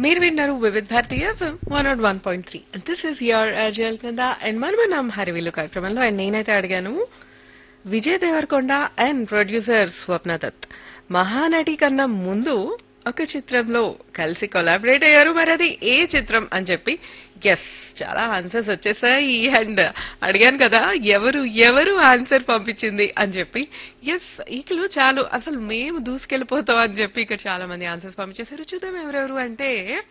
మీరు విన్నారు Vividh Bharati FM one naught one point three this is your అజల్ కింద అండ్ మనం హరివిల్లు కార్యక్రమంలో అండ్ నేనైతే అడిగాను విజయ్ దేవరకొండ అండ్ ప్రొడ్యూసర్ స్వప్న దత్ మహానటి కన్నా ముందు ఒక చిత్రంలో కలిసి కొలాబరేట్ అయ్యారు మరి అది ఏ చిత్రం అని చెప్పి ఎస్ చాలా ఆన్సర్స్ వచ్చేసాయి అండ్ అడిగాను కదా ఎవరు ఎవరు ఆన్సర్ పంపించింది అని చెప్పి ఎస్ ఈకలు చాలు అసలు మేము దూసుకెళ్ళిపోతాం అని చెప్పి ఇక్కడ చాలా మంది ఆన్సర్స్ పంపించేశారు చూద్దాం ఎవరెవరు అంటే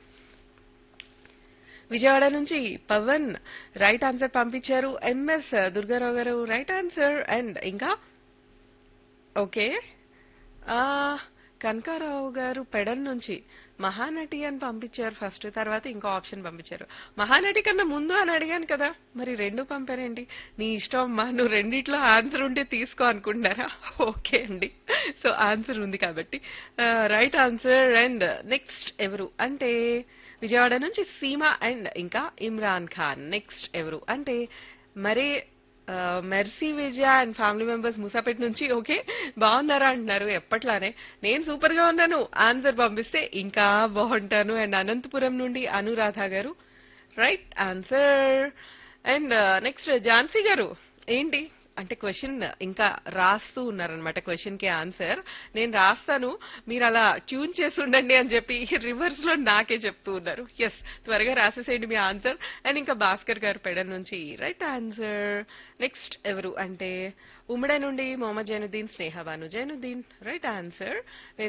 విజయవాడ నుంచి పవన్ రైట్ ఆన్సర్ పంపించారు MS Durgarao garu right answer and ఇంకా ఓకే ఆ కనకారావు గారు పెడన్ నుంచి మహానటి అని పంపించారు ఫస్ట్ తర్వాత ఇంకో ఆప్షన్ పంపించారు మహానటి కన్నా ముందు అని అడిగాను కదా మరి రెండు పంపారేంటి నీ ఇష్టం అమ్మా నువ్వు రెండిట్లో ఆన్సర్ ఉంటే తీసుకో అనుకుంటున్నారా ఓకే అండి సో ఆన్సర్ ఉంది కాబట్టి రైట్ ఆన్సర్ అండ్ నెక్స్ట్ ఎవరు అంటే విజయవాడ నుంచి సీమ అండ్ ఇంకా ఇమ్రాన్ ఖాన్ నెక్స్ట్ ఎవరు అంటే Mary Mercy Vijaya and family members Musapet నుంచి ఓకే బాగున్నారా అంటున్నారు ఎప్పట్లానే నేను సూపర్ గా ఉన్నాను ఆన్సర్ పంపిస్తే ఇంకా బాగుంటాను అండ్ అనంతపురం నుండి Anuradha garu right answer and next Jhansi garu ఏంటి అంటే క్వశ్చన్ ఇంకా రాస్తూ ఉన్నారనమాట క్వశ్చన్ కి ఆన్సర్ నేను రాస్తాను మీరు అలా ట్యూన్ చేసి ఉండండి అని చెప్పి రివర్స్ లో నాకే చెప్తూ ఉన్నారు ఎస్ త్వరగా రాసేసేయండి మీ ఆన్సర్ అండ్ ఇంకా భాస్కర్ గారు పెడ నుంచి రైట్ ఆన్సర్ నెక్స్ట్ ఎవరు అంటే ఉమ్మడి నుండి మొహమ్మద్ జైనుద్దీన్ స్నేహబాను జైనుద్దీన్ రైట్ ఆన్సర్